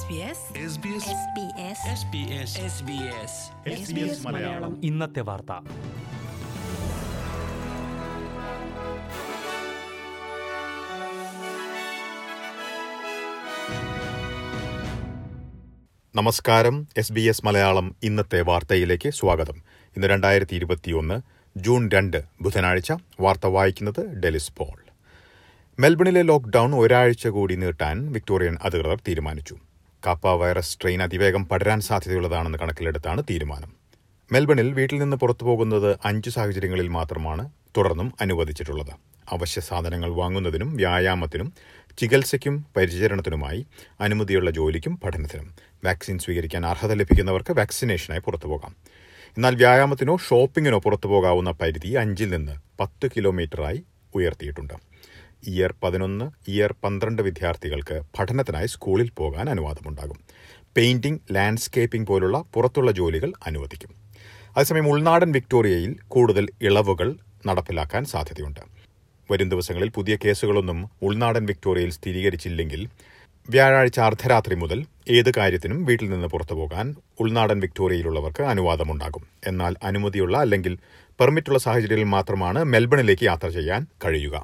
SBS SBS Malayalam ഇന്നത്തെ വാർത്ത നമസ്കാരം എസ് ബി എസ് മലയാളം ഇന്നത്തെ വാർത്തയിലേക്ക് സ്വാഗതം ഇന്ന് രണ്ടായിരത്തി ഇരുപത്തിയൊന്ന് ജൂൺ രണ്ട് ബുധനാഴ്ച വാർത്ത വായിക്കുന്നത് ഡെലിസ് പോൾ മെൽബണിലെ ലോക്ക്ഡൌൺ ഒരാഴ്ച കൂടി നീട്ടാൻ വിക്ടോറിയൻ അധികൃതർ തീരുമാനിച്ചു കാപ്പ വൈറസ് സ്ട്രെയിൻ അതിവേഗം പടരാൻ സാധ്യതയുള്ളതാണെന്ന് കണക്കിലെടുത്താണ് തീരുമാനം മെൽബണിൽ വീട്ടിൽ നിന്ന് പുറത്തു പോകുന്നത് അഞ്ച് സാഹചര്യങ്ങളിൽ മാത്രമാണ് തുടർന്നും അനുവദിച്ചിട്ടുള്ളത് അവശ്യ സാധനങ്ങൾ വാങ്ങുന്നതിനും വ്യായാമത്തിനും ചികിത്സയ്ക്കും പരിചരണത്തിനുമായി അനുമതിയുള്ള ജോലിക്കും പഠനത്തിനും വാക്സിൻ സ്വീകരിക്കാൻ അർഹത ലഭിക്കുന്നവർക്ക് വാക്സിനേഷനായി പുറത്തുപോകാം എന്നാൽ വ്യായാമത്തിനോ ഷോപ്പിങ്ങിനോ പുറത്തു പോകാവുന്ന പരിധി അഞ്ചിൽ നിന്ന് പത്ത് കിലോമീറ്ററായി ഉയർത്തിയിട്ടുണ്ട് ഇയർ പതിനൊന്ന് ഇയർ പന്ത്രണ്ട് വിദ്യാർത്ഥികൾക്ക് പഠനത്തിനായി സ്കൂളിൽ പോകാൻ അനുവാദമുണ്ടാകും പെയിന്റിംഗ് ലാൻഡ്സ്കേപ്പിംഗ് പോലുള്ള പുറത്തുള്ള ജോലികൾ അനുവദിക്കും അതേസമയം ഉൾനാടൻ വിക്ടോറിയയിൽ കൂടുതൽ ഇളവുകൾ നടപ്പിലാക്കാൻ സാധ്യതയുണ്ട് വരും ദിവസങ്ങളിൽ പുതിയ കേസുകളൊന്നും ഉൾനാടൻ വിക്ടോറിയയിൽ സ്ഥിരീകരിച്ചില്ലെങ്കിൽ വ്യാഴാഴ്ച അർദ്ധരാത്രി മുതൽ ഏത് കാര്യത്തിനും വീട്ടിൽ നിന്ന് പുറത്തു പോകാൻ ഉൾനാടൻ വിക്ടോറിയയിലുള്ളവർക്ക് അനുവാദമുണ്ടാകും എന്നാൽ അനുമതിയുള്ള അല്ലെങ്കിൽ പെർമിറ്റുള്ള സാഹചര്യത്തിൽ മാത്രമാണ് മെൽബണിലേക്ക് യാത്ര ചെയ്യാൻ കഴിയുക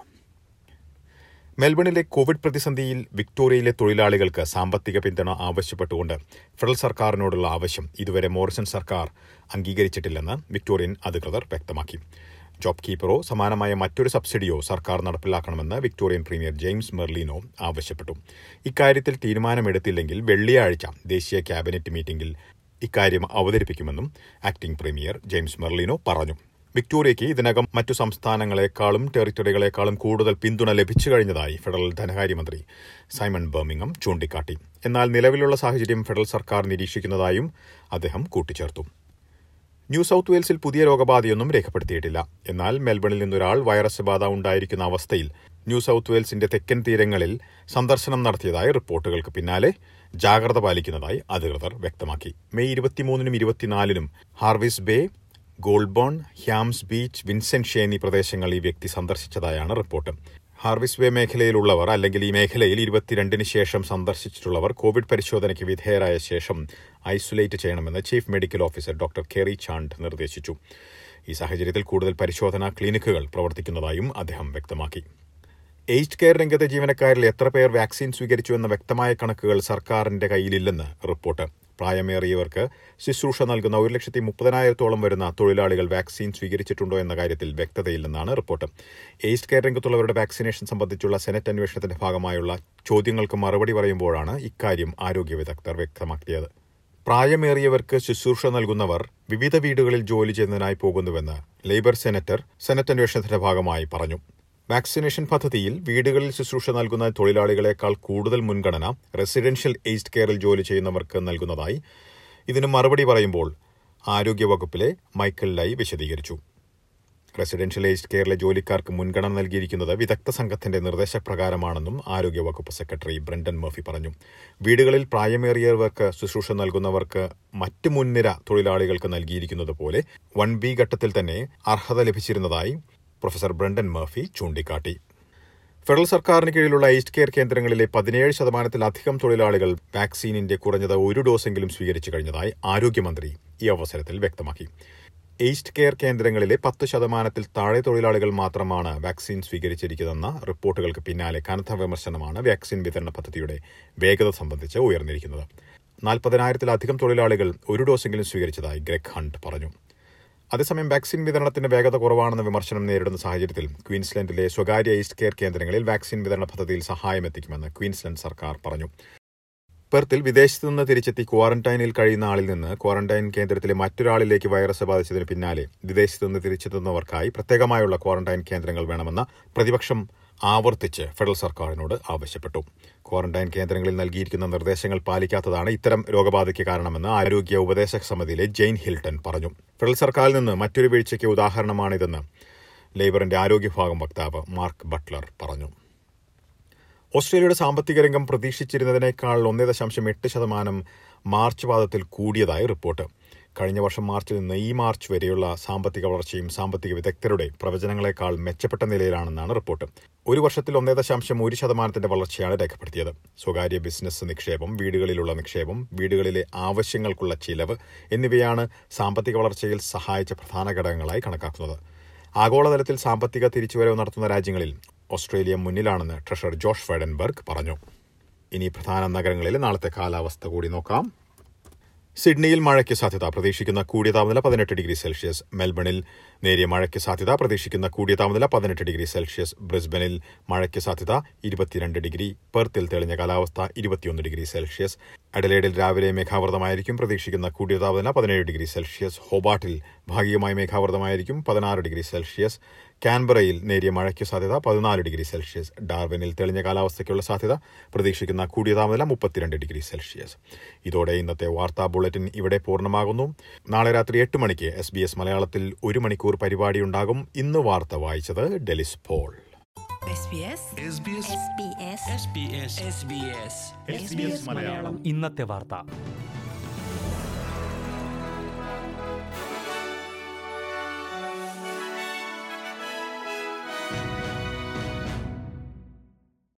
മെൽബണിലെ കോവിഡ് പ്രതിസന്ധിയിൽ വിക്ടോറിയയിലെ തൊഴിലാളികൾക്ക് സാമ്പത്തിക പിന്തുണ ആവശ്യപ്പെട്ടുകൊണ്ട് ഫെഡറൽ സർക്കാരിനോടുള്ള ആവശ്യം ഇതുവരെ മോറിസൺ സർക്കാർ അംഗീകരിച്ചിട്ടില്ലെന്ന് വിക്ടോറിയൻ അധികൃതർ വ്യക്തമാക്കി ജോബ് കീപ്പറോ സമാനമായ മറ്റൊരു സബ്സിഡിയോ സർക്കാർ നടപ്പിലാക്കണമെന്ന് വിക്ടോറിയൻ പ്രീമിയർ ജെയിംസ് മെർലിനോ ആവശ്യപ്പെട്ടു ഇക്കാര്യത്തിൽ തീരുമാനമെടുത്തില്ലെങ്കിൽ വെള്ളിയാഴ്ച ദേശീയ ക്യാബിനറ്റ് മീറ്റിംഗിൽ ഇക്കാര്യം അവതരിപ്പിക്കുമെന്നും ആക്ടിംഗ് പ്രീമിയർ ജെയിംസ് മെർലിനോ പറഞ്ഞു വിക്ടോറിയയ്ക്ക് ഇതിനകം മറ്റു സംസ്ഥാനങ്ങളെക്കാളും ടെറിട്ടറികളെക്കാളും കൂടുതൽ പിന്തുണ ലഭിച്ചു കഴിഞ്ഞതായി ഫെഡറൽ ധനകാര്യമന്ത്രി സൈമൺ ബർമിംഗം ചൂണ്ടിക്കാട്ടി എന്നാൽ നിലവിലുള്ള സാഹചര്യം ഫെഡറൽ സർക്കാർ നിരീക്ഷിക്കുന്നതായും അദ്ദേഹം കൂട്ടിച്ചേർത്തു ന്യൂ സൌത്ത് വെയിൽസിൽ പുതിയ രോഗബാധയൊന്നും രേഖപ്പെടുത്തിയിട്ടില്ല എന്നാൽ മെൽബണിൽ നിന്നൊരാൾ വൈറസ് ബാധ ഉണ്ടായിരിക്കുന്ന അവസ്ഥയിൽ ന്യൂ സൌത്ത് വെയിൽസിന്റെ തെക്കൻ തീരങ്ങളിൽ സന്ദർശനം നടത്തിയതായി റിപ്പോർട്ടുകൾക്ക് പിന്നാലെ ജാഗ്രത പാലിക്കുന്നതായി അധികൃതർ വ്യക്തമാക്കി മെയ് ഇരുപത്തിമൂന്നിനും ഇരുപത്തിനാലിനും Jervis bay Goulburn Hyams beach Vincentia എന്നീ പ്രദേശങ്ങൾ ഈ വ്യക്തി സന്ദർശിച്ചതായാണ് റിപ്പോർട്ട് ഹാർവിസ് വേ മേഖലയിലുള്ളവർ അല്ലെങ്കിൽ ഈ മേഖലയിൽ ഇരുപത്തിരണ്ടിന് ശേഷം സന്ദർശിച്ചിട്ടുള്ളവർ കോവിഡ് പരിശോധനയ്ക്ക് വിധേയരായ ശേഷം ഐസൊലേറ്റ് ചെയ്യണമെന്ന് chief medical officer doctor Kerry Chant നിർദ്ദേശിച്ചു ഈ സാഹചര്യത്തിൽ കൂടുതൽ പരിശോധനാ ക്ലിനിക്കുകൾ പ്രവർത്തിക്കുന്നതായും അദ്ദേഹം വ്യക്തമാക്കി ഏജ്ഡ് കെയർ രംഗത്തെ ജീവനക്കാരിൽ എത്ര പേർ വാക്സിൻ സ്വീകരിച്ചു എന്ന വ്യക്തമായ കണക്കുകൾ സർക്കാരിന്റെ കയ്യിലില്ലെന്ന് റിപ്പോർട്ട് പ്രായമേറിയവർക്ക് ശുശ്രൂഷ നൽകുന്ന ഒരു ലക്ഷത്തി മുപ്പതിനായിരത്തോളം വരുന്ന തൊഴിലാളികൾ വാക്സിൻ സ്വീകരിച്ചിട്ടുണ്ടോ എന്ന കാര്യത്തിൽ വ്യക്തതയില്ലെന്നാണ് റിപ്പോർട്ട് ഏജ്ഡ് കെയർ രംഗത്തുള്ളവരുടെ വാക്സിനേഷൻ സംബന്ധിച്ചുള്ള സെനറ്റ് അന്വേഷണത്തിന്റെ ഭാഗമായുള്ള ചോദ്യങ്ങൾക്ക് മറുപടി പറയുമ്പോഴാണ് ഇക്കാര്യം ആരോഗ്യ വിദഗ്ധർ വ്യക്തമാക്കിയത് പ്രായമേറിയവർക്ക് ശുശ്രൂഷ നൽകുന്നവർ വിവിധ വീടുകളിൽ ജോലി ചെയ്യുന്നതിനായി പോകുന്നുവെന്ന് ലേബർ സെനറ്റർ സെനറ്റ് അന്വേഷണത്തിന്റെ ഭാഗമായി പറഞ്ഞു വാക്സിനേഷൻ പദ്ധതിയിൽ വീടുകളിൽ ശുശ്രൂഷ നൽകുന്ന തൊഴിലാളികളെക്കാൾ കൂടുതൽ മുൻഗണന റെസിഡൻഷ്യൽ ഏജ്ഡ് കെയറിൽ ജോലി ചെയ്യുന്നവർക്ക് നൽകുന്നതായി ഇതിന് മറുപടി പറയുമ്പോൾ ആരോഗ്യവകുപ്പിലെ മൈക്കൽ ലൈ വിശദീകരിച്ചു റെസിഡൻഷ്യൽ ഏജ്ഡ് കെയറിലെ ജോലിക്കാർക്ക് മുൻഗണന നൽകിയിരിക്കുന്നത് വിദഗ്ധ സംഘത്തിന്റെ നിർദ്ദേശപ്രകാരമാണെന്നും ആരോഗ്യവകുപ്പ് സെക്രട്ടറി ബ്രണ്ടൻ മർഫി പറഞ്ഞു വീടുകളിൽ പ്രായമേറിയവർക്ക് ശുശ്രൂഷ നൽകുന്നവർക്ക് മറ്റ് മുൻനിര തൊഴിലാളികൾക്ക് നൽകിയിരിക്കുന്നത് പോലെ വൺ ബി ഘട്ടത്തിൽ തന്നെ അർഹത ലഭിച്ചിരുന്നതായി പ്രൊഫസർ ബ്രണ്ടൻ മർഫി ചൂണ്ടിക്കാട്ടി ഫെഡറൽ സർക്കാരിന് കീഴിലുള്ള ഏജ്ഡ് കെയർ കേന്ദ്രങ്ങളിലെ പതിനേഴ് ശതമാനത്തിലധികം തൊഴിലാളികൾ വാക്സിനിന്റെ കുറഞ്ഞത് ഒരു ഡോസെങ്കിലും സ്വീകരിച്ചു കഴിഞ്ഞതായി ആരോഗ്യമന്ത്രി ഈ അവസരത്തിൽ വ്യക്തമാക്കി ഏജ്ഡ് കെയർ കേന്ദ്രങ്ങളിലെ പത്ത് ശതമാനത്തിൽ താഴെ തൊഴിലാളികൾ മാത്രമാണ് വാക്സിൻ സ്വീകരിച്ചിരിക്കുന്നതെന്ന റിപ്പോർട്ടുകൾക്ക് പിന്നാലെ കനത്ത വിമർശനമാണ് വാക്സിൻ വിതരണ പദ്ധതിയുടെ വേഗത സംബന്ധിച്ച് ഉയർന്നിരിക്കുന്നത് നാൽപ്പതിനായിരത്തിലധികം തൊഴിലാളികൾ ഒരു ഡോസെങ്കിലും സ്വീകരിച്ചതായി ഗ്രെഗ് ഹണ്ട് പറഞ്ഞു അതേസമയം വാക്സിൻ വിതരണത്തിന്റെ വേഗത കുറവാണെന്ന വിമർശനം നേരിടുന്ന സാഹചര്യത്തിൽ ക്വീൻസ്ലൻഡിലെ സ്വകാര്യ ഈസ്റ്റ് കെയർ കേന്ദ്രങ്ങളിൽ വാക്സിൻ വിതരണ പദ്ധതിയിൽ സഹായം എത്തിക്കുമെന്ന് ക്വീൻസ്ലൻഡ് സർക്കാർ പറഞ്ഞു പെർത്തിൽ വിദേശത്തു നിന്ന് തിരിച്ചെത്തി ക്വാറന്റൈനിൽ കഴിയുന്ന ആളിൽ നിന്ന് ക്വാറന്റൈൻ കേന്ദ്രത്തിലെ മറ്റൊരാളിലേക്ക് വൈറസ് ബാധിച്ചതിന് പിന്നാലെ വിദേശത്തു നിന്ന് തിരിച്ചെത്തുന്നവർക്കായി പ്രത്യേകമായുള്ള ക്വാറന്റൈൻ കേന്ദ്രങ്ങൾ വേണമെന്ന പ്രതിപക്ഷം ആവർത്തിച്ച് ഫെഡറൽ സർക്കാരിനോട് ആവശ്യപ്പെട്ടു ക്വാറന്റൈൻ കേന്ദ്രങ്ങളിൽ നൽകിയിരിക്കുന്ന നിർദ്ദേശങ്ങൾ പാലിക്കാത്തതാണ് ഇത്തരം രോഗബാധയ്ക്ക് കാരണമെന്ന് ആരോഗ്യ ഉപദേശക സമിതിയിലെ ജെയിൻ ഹിൽട്ടൺ പറഞ്ഞു ഫെഡറൽ സർക്കാരിൽ നിന്ന് മറ്റൊരു വീഴ്ചയ്ക്ക് ഉദാഹരണമാണിതെന്ന് ലേബറിന്റെ ആരോഗ്യ വിഭാഗം വക്താവ് മാർക്ക് ബട്ട്ലർ പറഞ്ഞു ഓസ്ട്രേലിയയുടെ സാമ്പത്തിക രംഗം പ്രതീക്ഷിച്ചിരുന്നതിനേക്കാൾ ഒന്നേ ദശാംശം എട്ട് ശതമാനം മാർച്ച് പാദത്തിൽ കൂടിയതായി റിപ്പോർട്ട് കഴിഞ്ഞ വർഷം മാർച്ചിൽ നിന്ന് ഈ മാർച്ച് വരെയുള്ള സാമ്പത്തിക വളർച്ചയും സാമ്പത്തിക വിദഗ്ധരുടെ പ്രവചനങ്ങളെക്കാൾ മെച്ചപ്പെട്ട നിലയിലാണെന്നാണ് റിപ്പോർട്ട് ഒരു വർഷത്തിൽ ഒന്നേ ദശാംശം ഒരു ശതമാനത്തിന്റെ വളർച്ചയാണ് രേഖപ്പെടുത്തിയത് സ്വകാര്യ ബിസിനസ് നിക്ഷേപം വീടുകളിലുള്ള നിക്ഷേപം വീടുകളിലെ ആവശ്യങ്ങൾക്കുള്ള ചിലവ് എന്നിവയാണ് സാമ്പത്തിക വളർച്ചയിൽ സഹായിച്ച പ്രധാന ഘടകങ്ങളായി കണക്കാക്കുന്നത് ആഗോളതലത്തിൽ സാമ്പത്തിക തിരിച്ചുവരവ് നടത്തുന്ന രാജ്യങ്ങളിൽ ഓസ്ട്രേലിയ മുന്നിലാണെന്ന് ട്രഷറർ ജോഷ് ഫെഡൻബർഗ് പറഞ്ഞു ഇനി പ്രധാന നഗരങ്ങളിലെ നാളത്തെ കാലാവസ്ഥ കൂടി നോക്കാം സിഡ്നിയിൽ മഴയ്ക്ക് സാധ്യത പ്രതീക്ഷിക്കുന്ന കൂടിയ താപനില പതിനെട്ട് ഡിഗ്രി സെൽഷ്യസ് മെൽബണിൽ നേരിയ മഴയ്ക്ക് സാധ്യത പ്രതീക്ഷിക്കുന്ന കൂടിയ താപനില പതിനെട്ട് ഡിഗ്രി സെൽഷ്യസ് ബ്രിസ്ബനിൽ മഴയ്ക്ക് സാധ്യത ഇരുപത്തിരണ്ട് ഡിഗ്രി പെർത്തിൽ തെളിഞ്ഞ കാലാവസ്ഥ ഇരുപത്തിയൊന്ന് ഡിഗ്രി സെൽഷ്യസ് അഡലേഡിൽ രാവിലെ മേഘാവൃതമായിരിക്കും പ്രതീക്ഷിക്കുന്ന കൂടിയ താപനില പതിനേഴ് ഡിഗ്രി സെൽഷ്യസ് ഹോബാട്ടിൽ ഭാഗികമായി മേഘാവൃതമായിരിക്കും പതിനാറ് ഡിഗ്രി സെൽഷ്യസ് കാൻബറയിൽ നേരിയ മഴയ്ക്ക് സാധ്യത പതിനാല് ഡിഗ്രി സെൽഷ്യസ് ഡാർവിനിൽ തെളിഞ്ഞ കാലാവസ്ഥയ്ക്കുള്ള സാധ്യത പ്രതീക്ഷിക്കുന്ന കൂടിയ താപനില മുപ്പത്തിരണ്ട് ഡിഗ്രി സെൽഷ്യസ് ഇതോടെ ഇന്നത്തെ വാർത്താ ബുള്ളറ്റിൻ ഇവിടെ പൂർണ്ണമാകുന്നു നാളെ രാത്രി എട്ട് മണിക്ക് എസ് ബി എസ് മലയാളത്തിൽ ഒരു മണിക്കൂർ പരിപാടിയുണ്ടാകും ഇന്ന് വാർത്ത വായിച്ചത് Delys Paul SBS SBS SBS SBS SBS ഇന്നത്തെ വാർത്ത